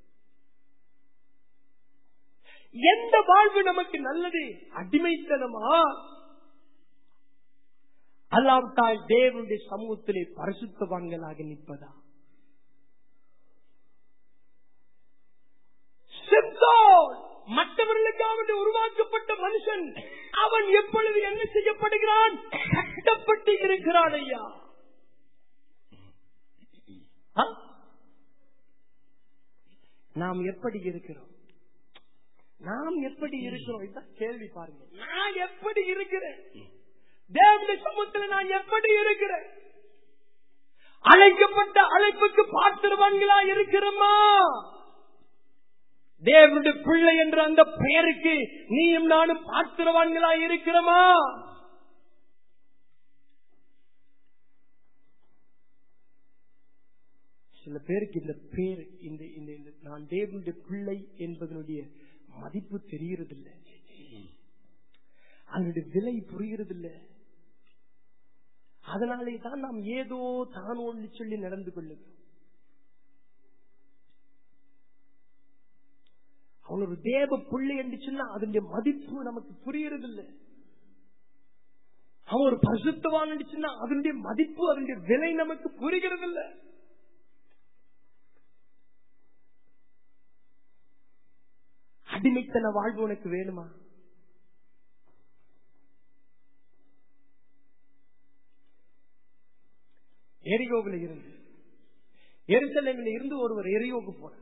எந்த வாழ்வு நமக்கு நல்லது அடிமைத்தனமா அல்லாவிட்டால் தேவனுடைய சமூகத்திலே பரிசுத்தவான்களாக நிற்பதா சிம்சோன் மற்றவர்களுக்காக உருவாக்கப்பட்ட மனுஷன் அவன் எப்பொழுது என்ன செய்யப்படுகிறான் கட்டப்பட்டு இருக்கிறான் ஐயா ஆ? நாம் எப்படி இருக்கிறோம் நாம் எப்படி இருக்கிறோம் இதுதான் கேள்வி பாருங்க நான் எப்படி இருக்கிறேன் தேவனுடைய சமூகத்தில் நான் எப்படி இருக்கிறேன் அழைக்கப்பட்ட அழைப்புக்கு பாத்திரவான்களா இருக்கிறோமா தேவனுடைய பிள்ளை என்ற அந்த பெயருக்கு நீயும் நானும் பாத்திரவான்களா இருக்கிறோமா சில பேருக்கு இந்த பேர் இந்த இந்த இந்த நான் தேவனுடைய பிள்ளை என்பதனுடைய மதிப்பு தெரிகிறதில்ல அதனுடைய விலை புரிகிறதில்ல அதனாலே தான் நாம் ஏதோ தானோன்னு சொல்லி நடந்து கொள்ளுகிறோம் அவன் ஒரு தேவ பிள்ளை என்று சொன்னா அதனுடைய மதிப்பு நமக்கு புரியறதில்லை அவன் ஒரு பரிசுத்தவான் நடிச்சுன்னா அதனுடைய மதிப்பு அதனுடைய விலை நமக்கு புரிகிறது இல்ல அடிமைத்தன வாழ்வு உனக்கு வேணுமா எரியோவில் இருந்து எருசலேமில் இருந்து ஒருவர் எரியோக்கு போனார்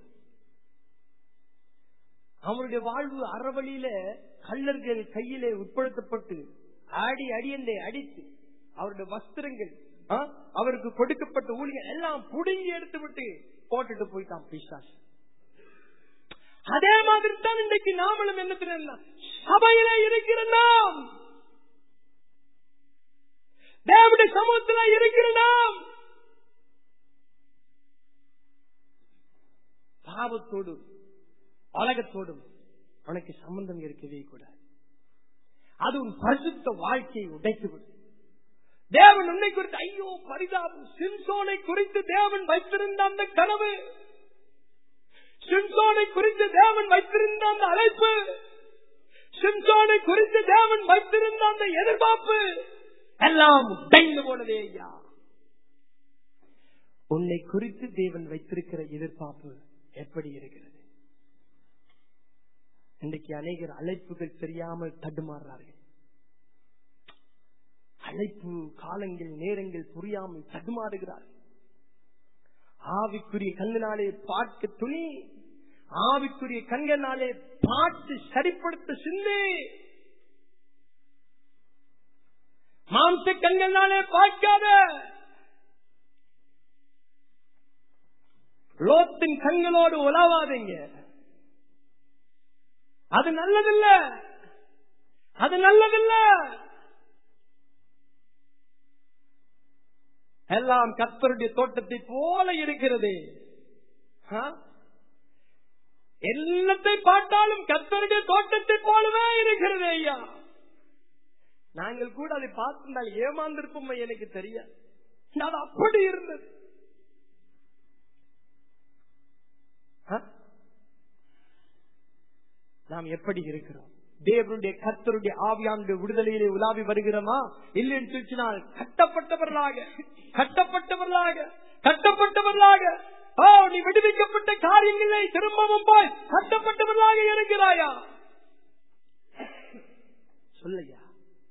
அவருடைய வாழ்வு அறவழியில கள்ளர்கள் கையிலே உட்படுத்தப்பட்டு அடி அடியண்டை அடித்து அவருடைய வஸ்திரங்கள் ஆ, அவருக்கு கொடுக்கப்பட்ட ஊழியர் எல்லாம் புடுங்கி எடுத்து விட்டு போட்டுட்டு போயிட்டான் பிசாசு அதே மாதிரி தான் இன்றைக்கு நாமளும் என்ன தெரியுமா சபையில இருக்கிற நாம் தேவனுடைய சமூகத்துல இருக்கிற நாம் பாவத்தோடும் உலகத்தோடும் உனக்கு சம்பந்தம் இருக்கவே கூடாது அது உன் பரிசுத்த வாழ்க்கையை உடைத்துவிடும் தேவன் உன்னை குறித்து ஐயோ பரிதாபம் சிம்சோனை குறித்து தேவன் வைத்திருந்த அந்த கனவு சிம்சோனை குறித்து தேவன் வைத்திருந்த அந்த அழைப்பு சிம்சோனை குறித்து தேவன் வைத்திருந்த அந்த எதிர்பார்ப்பு எல்லாம் உடைந்து போனதே ஐயா உன்னை குறித்து தேவன் வைத்திருக்கிற எதிர்பார்ப்பு எப்படி இருக்கிறது இன்றைக்கு அநேகர் அழைப்புகள் தெரியாமல் தடுமாறுறார்கள் அழைப்பு காலங்கள் நேரங்கள் புரியாமல் தடுமாறுகிறார்கள் ஆவிக்குரிய கண்ணினாலே பார்க்க துணி ஆவிக்குரிய கண்களினாலே பார்த்து சரிப்படுத்த சிந்து மாம்ச கண்களினாலே பார்க்காத லோத்தின் கண்களோடு உலவாதீங்க அது நல்லதில்ல அது நல்லதில்ல எல்லாம் கர்த்தருடைய தோட்டத்தை போல இருக்கிறது ஆ? எல்லாத்தை பார்த்தாலும் கர்த்தருடைய தோட்டத்தை போலவே இருக்கிறது ஐயா நாங்கள் கூட அதை பார்த்திருந்தால் ஏமாந்திருப்போம் எனக்கு தெரியாது அது அப்படி இருந்தது ஆ? நாம் எப்படி இருக்கிறோம் தேவனுடைய கர்த்தருடைய ஆவியானுடைய விடுதலையிலே உலாவி வருகிறோமா இல்லைன்னு சொல்லினால் கட்டப்பட்டவர்களாக கட்டப்பட்டவர்களாக கட்டப்பட்டவர்களாக ஓ நீ விடுவிக்கப்பட்ட காரியங்களை திரும்பவும் போய் கட்டப்பட்டவர்களாக இருக்கிறாயா சொல்லையா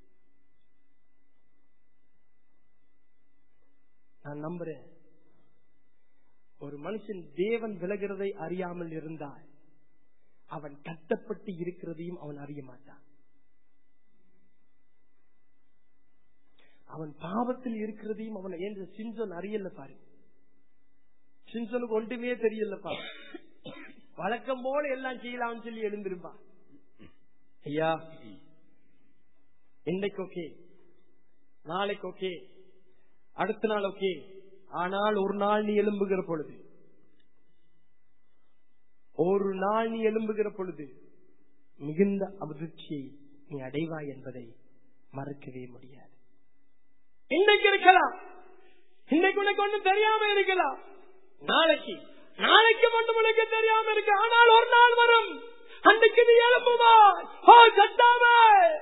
நான் நம்புறேன் ஒரு மனுஷன் தேவன் விலகிறதை அறியாமல் இருந்தால் அவன் கட்டப்பட்டு இருக்கிறதையும் அவன் அறிய மாட்டான் அவன் பாவத்தில் இருக்கிறதையும் அவன் என்ற சிஞ்சன் அறியல பாரு சிஞ்சனுக்கு ஒன்றுமே தெரியலப்பா வழக்கம் போல எல்லாம் செய்யலாம்னு சொல்லி எழுந்திருப்பா ஐயா இன்னைக்கு ஓகே நாளைக்கு ஓகே அடுத்த நாள் ஓகே ஆனால் ஒரு நாள் நீ எழும்புகிற பொழுது ஒரு நாள் நீ எழும்புகிற பொழுது மிகுந்த அதிர்ச்சியை நீ அடைவாய் என்பதை மறக்கவே முடியாது இன்னைக்கு இருக்கலாம் இன்னைக்கு உனக்கு ஒண்ணும் தெரியாம இருக்கலாம் நாளைக்கு நாளைக்கு மட்டும் உனக்கு தெரியாம இருக்கு ஆனால் ஒரு நாள் வரும் அன்றைக்கு நீ எழுப்புவா ஓ கட்டாம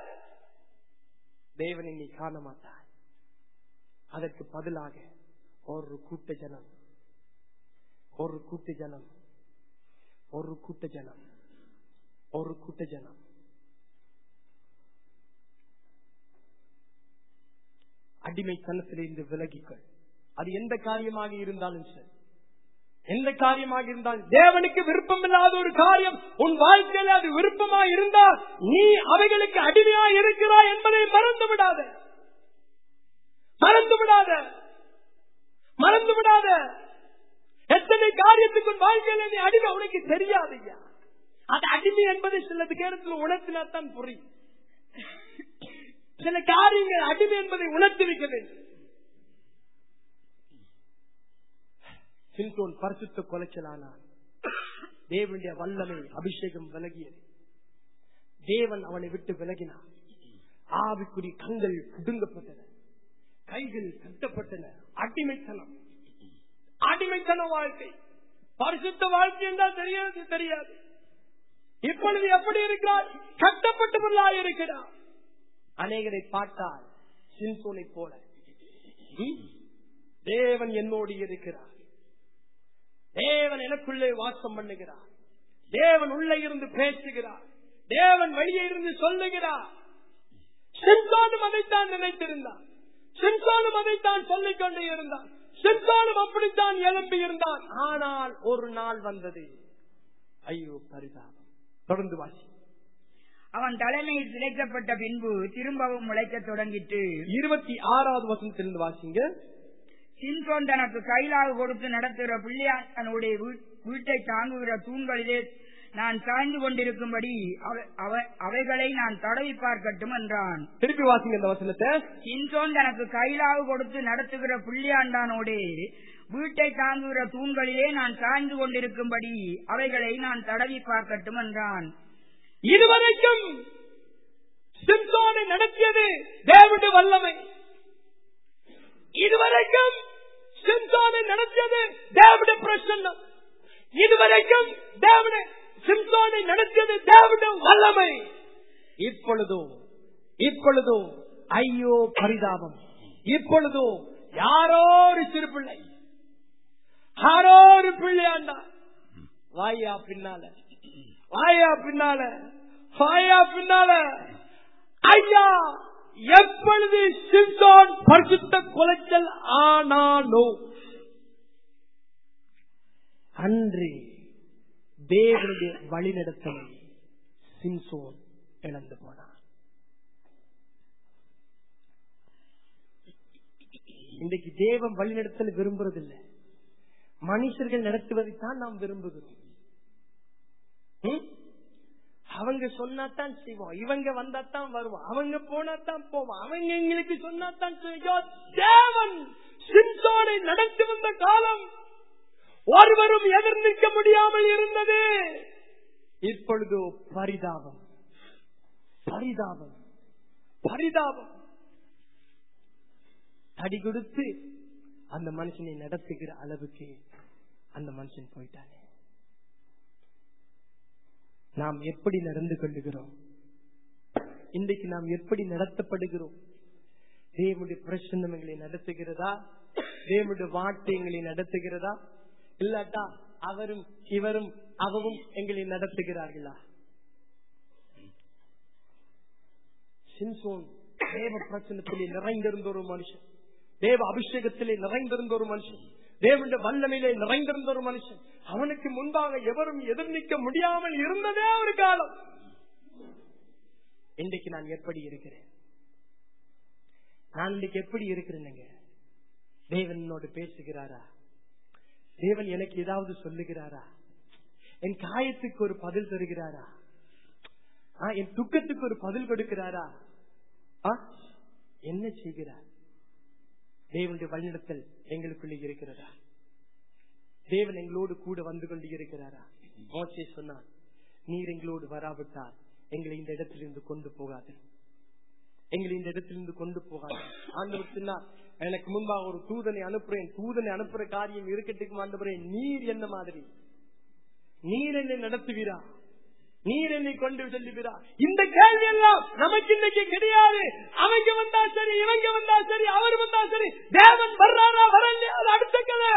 தேவனை நீ காண மாட்டாய் அதற்கு பதிலாக ஒரு கூட்ட ஜனம் ஒரு கூட்ட ஜனம் ஒரு கூட்ட ஜனம் ஒரு கூட்ட ஜனம் அடிமைத்தனத்திலிருந்து விலகிக்கள் அது எந்த காரியமாக இருந்தாலும் சரி எந்த காரியமாக இருந்தாலும் தேவனுக்கு விருப்பம் இல்லாத ஒரு காரியம் உன் வாழ்க்கையில் அது விருப்பமா இருந்தால் நீ அவைகளுக்கு அடிமையா இருக்கிறாய் என்பதை மறந்து விடாத மறந்து விடாத மறந்து விடாத எத்தனை காரியத்துக்கு உன் வாழ்க்கையில நீ அடிமை உனக்கு தெரியாது ஐயா அது அடிமை என்பது சில நேரத்தில் உணர்த்தினாத்தான் புரியும் சில காரியங்கள் அடிமை என்பதை உணர்த்தி வைக்க வேண்டும் சின்தோன் பரிசுத்த கொலைச்சலானான் தேவனுடைய வல்லமை அபிஷேகம் விலகியது தேவன் அவனை விட்டு விலகினான் ஆவிக்குரிய கண்கள் குடுங்கப்பட்டன கைகள் கட்டப்பட்டன அடிமைத்தனம் அடிமைத்தன வாழ்க்கை பரிசுத்த வாழ்க்கை என்றால் தெரியாது தெரியாது இப்பொழுது எப்படி இருக்கிறார் கட்டப்பட்டவர்களாக இருக்கிறார் அநேகரை பார்த்தால் சின்சோனை போல ம்? தேவன் என்னோடு இருக்கிறார் தேவன் எனக்குள்ளே வாசம் பண்ணுகிறார் தேவன் உள்ளே இருந்து பேசுகிறார் தேவன் வெளியே இருந்து சொல்லுகிறார் சிம்சானும் அதைத்தான் நினைத்திருந்தான் சிம்சானும் அதைத்தான் சொல்லிக் கொண்டே இருந்தான் சிம்சானும் அப்படித்தான் எழும்பி இருந்தான் ஆனால் ஒரு நாள் வந்தது ஐயோ பரிதாபம் தொடர்ந்து வாசி அவன் தலைமையில் சிதைக்கப்பட்ட பின்பு திரும்பவும் முளைக்கத் தொடங்கிட்டு இருபத்தி ஆறாவது வசனத்திலிருந்து வாசிங்க சிம்சோன் தனக்கு கைலாக கொடுத்து நடத்துகிற பிள்ளையானுடைய வீட்டை தாங்குகிற தூண்களிலே நான் சாய்ந்து கொண்டிருக்கும்படி அவ- அவ- அவைகளை நான் தடவி பார்க்கட்டும் என்றான் திருப்பி வாசிங்க இந்த வசனத்தை சிம்சோன் தனக்கு கைலாக கொடுத்து நடத்துகிற புள்ளியாண்டானோடே வீட்டை தாங்குகிற தூண்களிலே நான் சாய்ந்து கொண்டிருக்கும்படி அவைகளை நான் தடவி பார்க்கட்டும் என்றான் இதுவரைக்கும் சிம்சோனை நடத்தியது தேவனுடைய வல்லமை இதுவரைக்கும் சிம்சோனை நடத்தியது தேவனுடைய பிரசன்னம் இதுவரைக்கும் தேவனுடைய சிம்சோனை நடத்தியது தேவனுடைய வல்லமை இப்பொழுதோ இப்பொழுதோ ஐயோ பரிதாபம் இப்பொழுதோ யாரோ ஒரு சிறு பிள்ளை யாரோ ஒரு பிள்ளையாண்டா வாயா பின்னால வாயா பின்னால வாயா பின்னால ஐயா எப்பொழுது சிம்சோன் பரிசுத்த குலைச்சல் ஆனானோ அன்று தேவனுடைய வழிநடத்தலை சிம்சோன் இழந்து போனான் இன்றைக்கு தேவன் வழிநடத்தல் விரும்புறதில்லை மனுஷர்கள் நடத்துவதைத்தான் நாம் விரும்புகிறோம் ம்? அவங்க சொன்னாதான் செய்வோம் இவங்க வந்தாதான் வருவோம் அவங்க போனாதான் போவோம் அவங்க எங்களுக்கு சொன்னாதான் செய்வோம் தேவன் சிம்சோனை நடத்தி வந்த காலம் ஒருவரும் எதிர் நிற்க முடியாமல் இருந்தது இப்பொழுதோ பரிதாபம் பரிதாபம் பரிதாபம் தடி கொடுத்து அந்த மனுஷனை நடத்துகிற அளவுக்கு அந்த மனுஷன் போயிட்டானே நாம் எப்படி நடந்து கொள்ளுகிறோம் இன்றைக்கு நாம் எப்படி நடத்தப்படுகிறோம் தேவனுடைய பிரசன்னம் எங்களை நடத்துகிறதா தேவனுடைய வார்த்தை எங்களை நடத்துகிறதா இல்லாட்டா அவரும் இவரும் அவவும் எங்களை நடத்துகிறார்களா சிம்சோன் தேவ பிரச்சனத்திலே நிறைந்திருந்த ஒரு மனுஷன் தேவ அபிஷேகத்திலே நிறைந்திருந்த ஒரு மனுஷன் தேவனுடைய வல்லமையிலே நிறைந்திருந்த ஒரு மனுஷன் அவனுக்கு முன்பாக எவரும் எதிர்நிற்க முடியாமல் இருந்ததே ஒரு காலம் இன்றைக்கு நான் எப்படி இருக்கிறேன் நான் இன்றைக்கு எப்படி இருக்கிறேனுங்க தேவன் என்னோடு பேசுகிறாரா தேவன் எனக்கு ஏதாவது சொல்லுகிறாரா என் காயத்துக்கு ஒரு பதில் தருகிறாரா ஆ, என் துக்கத்துக்கு ஒரு பதில் கொடுக்கிறாரா ஆ, என்ன செய்கிறார் தேவனுடைய வழிநடத்தல் எங்களுக்குள்ளே இருக்கிறதா தேவன் எங்களோடு கூட வந்து கொண்டு இருக்கிறாரா மோசே சொன்னான் நீர் எங்களோடு வராவிட்டால் எங்களை இந்த இடத்திலிருந்து கொண்டு போகாது எங்களை இந்த இடத்திலிருந்து கொண்டு போகாது ஆண்டவர் சொன்னார் எனக்கு முன்பாக ஒரு தூதனை அனுப்புறேன் தூதனை அனுப்புற காரியம் இருக்கட்டுக்கும் ஆண்டவரே நீர் என்ன மாதிரி நீர் என்னை நடத்துவீரா நீர் என்னை கொண்டு செல்லுவீரா இந்த கேள்வி எல்லாம் நமக்கு இன்னைக்கு கிடையாது அவங்க வந்தா சரி இவங்க வந்தா சரி அவர் வந்தா சரி தேவன் வர்றாரா வரலையா அது அடுத்த கதை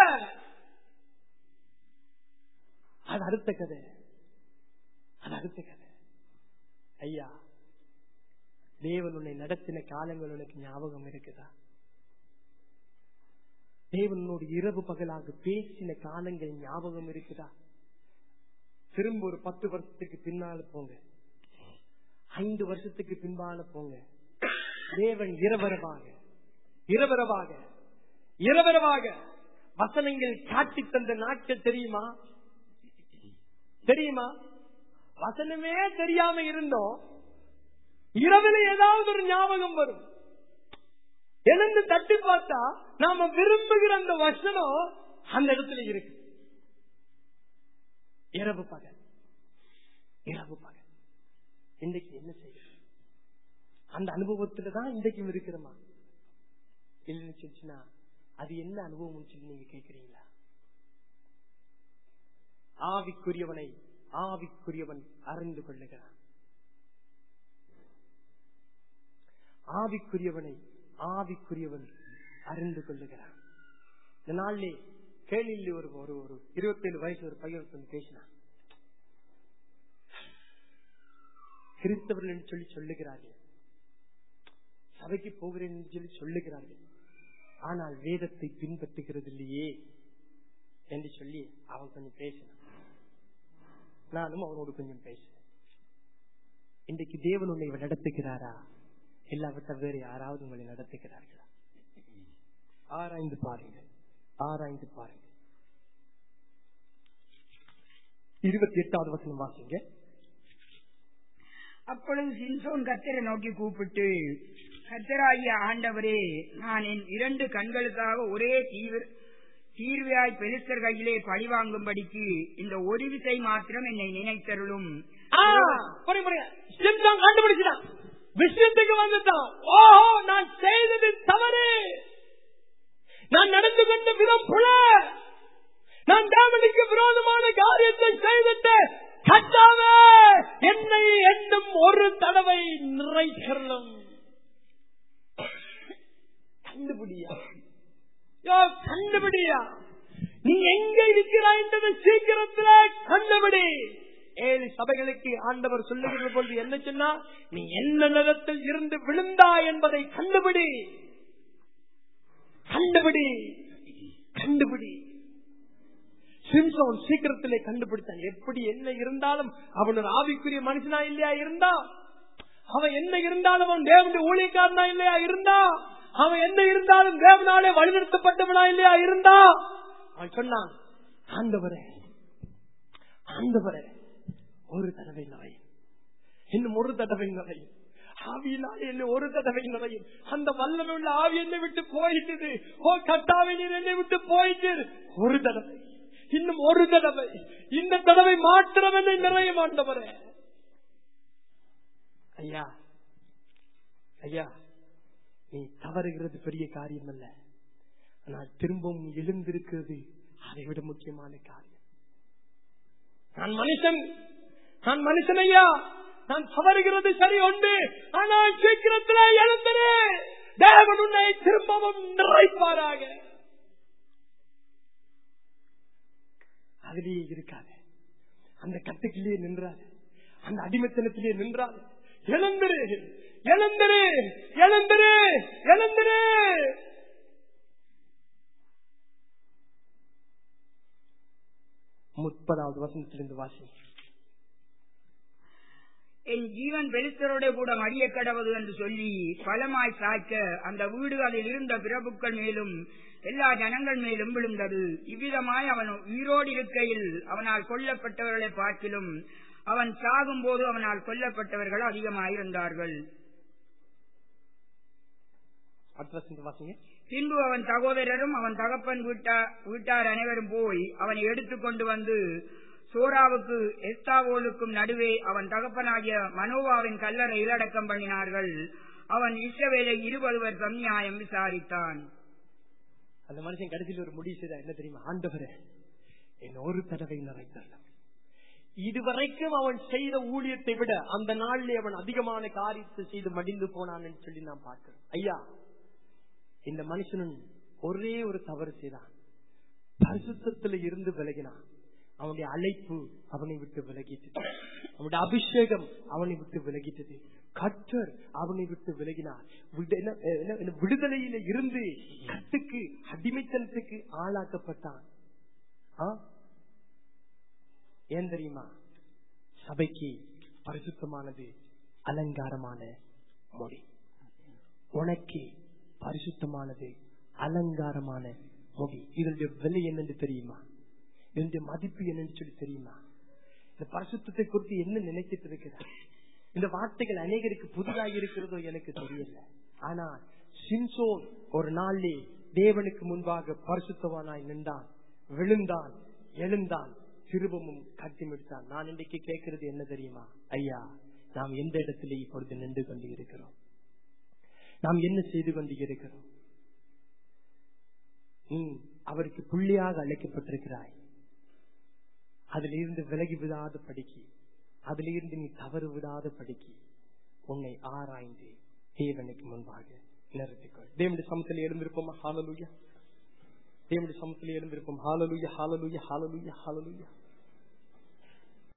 அது அடுத்த கதை அது அடுத்த கதை ஐயா தேவன் உன்னை நடத்தின காலங்கள் உனக்கு ஞாபகம் இருக்குதா தேவனோடு இரவு பகலாக பேசின காலங்கள் ஞாபகம் இருக்குதா திரும்ப ஒரு பத்து வருஷத்துக்கு பின்னால போங்க ஐந்து வருஷத்துக்கு பின்பால போங்க தேவன் இரவரவாக இரவரவாக இரவரவாக வசனங்கள் காட்டி தந்த நாட்கள் தெரியுமா தெரியுமா வசனமே தெரியாம இருந்தோம் இரவில் ஏதாவது ஒரு ஞாபகம் வரும் எழுந்து தட்டி பார்த்தா நாம விரும்புகிற அந்த வசனம் அந்த இடத்துல இருக்கு இரவு பகல் இரவு பகல் இன்றைக்கு என்ன செய்ய அந்த அனுபவத்துல தான் இன்றைக்கும் இருக்கிறோமா இல்லைன்னு சொல்லிச்சுன்னா அது என்ன அனுபவம் சொல்லி நீங்க கேட்கிறீங்களா ஆவிக்குரியவனை ஆவிக்குரியவன் அறிந்து கொள்ளுகிறான் ஆவிக்குரியவனை ஆவிக்குரியவன் அறிந்து கொள்ளுகிறான் இந்த நாளிலே கேள்வியில் ஒரு ஒரு ஒரு இருபத்தேழு வயசு ஒரு பையன் ஒருத்தன் பேசினான் கிறிஸ்தவர்கள் என்று சொல்லி சொல்லுகிறார்கள் சபைக்கு போகிறேன் என்று சொல்லி சொல்லுகிறார்கள் ஆனால் வேதத்தை பின்பற்றுகிறது இல்லையே என்று சொல்லி அவன் கொஞ்சம் பேசினான் நானும் அவனோடு கொஞ்சம் பேசினேன் இன்றைக்கு தேவன் உன்னை நடத்துகிறாரா இல்லாவிட்ட வேறு யாராவது உங்களை நடத்துகிறார்களா ஆராய்ந்து பாருங்கள் ஆராய்ந்து பாருங்கள் இருபத்தி எட்டாவது வசனம் வாசிங்க அப்பொழுது சிம்சோன் கத்தரை நோக்கி கூப்பிட்டு கத்தராகிய ஆண்டவரே நான் என் இரண்டு கண்களுக்காக ஒரே தீவிர தீர்வையாய் பெலிஸ்தர் கையிலே பழிவாங்கும்படிக்கு இந்த ஒரு விசை மாத்திரம் என்னை நினைத்தருளும் ஆ, புரியுது, புரியுது. சிம்சன் கண்டுபிடிச்சிட்டான் விஷயத்துக்கு வந்துட்டான் ஓஹோ நான் செய்தது தவறு நான் நடந்து கொண்ட விதம் புல நான் தேவனுக்கு விரோதமான காரியத்தை செய்துட்டு கட்டாவே என்னை என்னும் ஒரு தடவை நிறைக்கணும் கண்டுபிடியா யோ, கண்டுபிடியா நீ எங்க இருக்கிறாய் என்றது சீக்கிரத்துல கண்டுபிடி ஏழு சபைகளுக்கு ஆண்டவர் சொல்லுகிற பொழுது என்ன சொன்னா நீ என்ன நிலத்தில் இருந்து விழுந்தா என்பதை கண்டுபிடி கண்டுபிடி கண்டுபிடி சிம்சோன் சீக்கிரத்திலே கண்டுபிடித்தான் எப்படி என்ன இருந்தாலும் அவன் ஒரு ஆவிக்குரிய மனுஷனா இல்லையா இருந்தா அவன் என்ன இருந்தாலும் அவன் தேவனுடைய ஊழியக்காரனா இல்லையா இருந்தா அவன் என்ன இருந்தாலும் தேவனாலே வழிநிறுத்தப்பட்டவனா இல்லையா இருந்தா அவன் சொன்னான் ஆண்டவரே ஆண்டவரே ஒரு தடவை நிறையும் இன்னும் ஒரு தடவை நிறையும் ஆவியினாலே என்ன ஒரு தடவை நிறையும் அந்த வல்லமை உள்ள ஆவி என்னை விட்டு போயிட்டது ஓ கட்டாவை நீர் என்னை விட்டு போயிட்டு ஒரு தடவை இன்னும் ஒரு தடவை இந்த தடவை மாத்திரம் என்னை நிறைய ஆண்டவரே ஐயா ஐயா நீ தவறுகிறது பெரிய காரியம் அல்ல ஆனால் திரும்பவும் எழுந்திருக்கிறது அதை விட முக்கியமான காரியம் நான் மனுஷன் நான் மனுஷன் ஐயா நான் தவறுகிறது சரி உண்டு ஆனால் சீக்கிரத்தில் எழுந்தது தேவன் உன்னை திரும்பவும் நிறைப்பாராக அதிலேயே இருக்காது அந்த கட்டுக்கிலேயே நின்றாது அந்த அடிமைத்தனத்திலே நின்றாது எழுந்திரு எழுந்திரு எழுந்திரு எழுந்திரு முப்பதாவது வசனத்திலிருந்து வாசி என் ஜீவன் பெலிஸ்தரோட கூட மடிய கடவது என்று சொல்லி பலமாய் சாய்க்க அந்த வீடு அதில் இருந்த பிரபுக்கள் மேலும் எல்லா ஜனங்கள் மேலும் விழுந்தது இவ்விதமாய் அவன் உயிரோடு இருக்கையில் அவனால் கொல்லப்பட்டவர்களை பார்க்கிலும் அவன் சாகும் போது அவனால் கொல்லப்பட்டவர்கள் அதிகமாயிருந்தார்கள் அடுத்த வசனத்தை வாசிங்க பின்பு அவன் சகோதரரும் அவன் தகப்பன் வீட்டா- வீட்டார் அனைவரும் போய் அவனை எடுத்துக் கொண்டு வந்து சோராவுக்கு எஸ்தாவோலுக்கும் நடுவே அவன் தகப்பனாகிய மனோவாவின் கல்லறையில் அடக்கம் பண்ணினார்கள் அவன் இஸ்ரவேலை இருபது வருஷம் நியாயம் விசாரித்தான் அந்த மனுஷன் கடைசியில் ஒரு முடிவு செய்தா என்ன தெரியுமா ஆண்டவரே என் ஒரு தடவை நிறைந்தல்ல இதுவரைக்கும் அவன் செய்த ஊழியத்தை விட அந்த நாளிலே அவன் அதிகமான காரியத்தை செய்து மடிந்து போனான் என்று சொல்லி நான் பார்க்கிறேன் ஐயா இந்த மனுஷனும் ஒரே ஒரு தவறு செய்தான் பரிசுத்தத்துல இருந்து விலகினான் அவனுடைய அழைப்பு அவனை விட்டு விலகிட்டது அவனுடைய அபிஷேகம் அவனை விட்டு விலகிட்டது கற்றர் அவனை விட்டு விலகினார் விடு- என்ன- என்ன- என்ன விடுதலையில இருந்து கட்டுக்கு அடிமைத்தனத்துக்கு ஆளாக்கப்பட்டான் ஆ? ஏன் தெரியுமா சபைக்கு பரிசுத்தமானது அலங்காரமான மொழி உனக்கு பரிசுத்தமானது அலங்காரமான மொழி இதனுடைய விலை என்னன்னு தெரியுமா இதனுடைய மதிப்பு என்னன்னு சொல்லி தெரியுமா இந்த பரிசுத்தத்தை குறித்து என்ன நினைச்சிட்டு இருக்கிறார் இந்த வார்த்தைகள் அநேகருக்கு புதிதாக இருக்கிறதோ எனக்கு தெரியல ஆனா சிம்சோன் ஒரு நாளிலே தேவனுக்கு முன்பாக பரிசுத்தவானாய் நின்றான் விழுந்தான் எழுந்தான் திரும்பமும் கட்டிமிடுத்தான் நான் இன்றைக்கு கேட்கிறது என்ன தெரியுமா ஐயா நாம் எந்த இடத்திலே இப்பொழுது நின்று கொண்டு இருக்கிறோம் நாம் என்ன செய்து கொண்டு இருக்கிறோம் நீ அவருக்கு புள்ளியாக அழைக்கப்பட்டிருக்கிறாய் அதிலிருந்து விலகி விடாத படிக்கு அதிலிருந்து நீ தவறு விடாத படிக்கு உன்னை ஆராய்ந்து தேவனுக்கு முன்பாக நிறுத்திக்கொள் தேவனுடைய சமத்தில் எழுந்திருப்போமா ஹாலலுயா தேவனுடைய சமத்தில் எழுந்திருப்போம் ஹாலலுயா ஹாலலுயா ஹாலலுயா ஹாலலுயா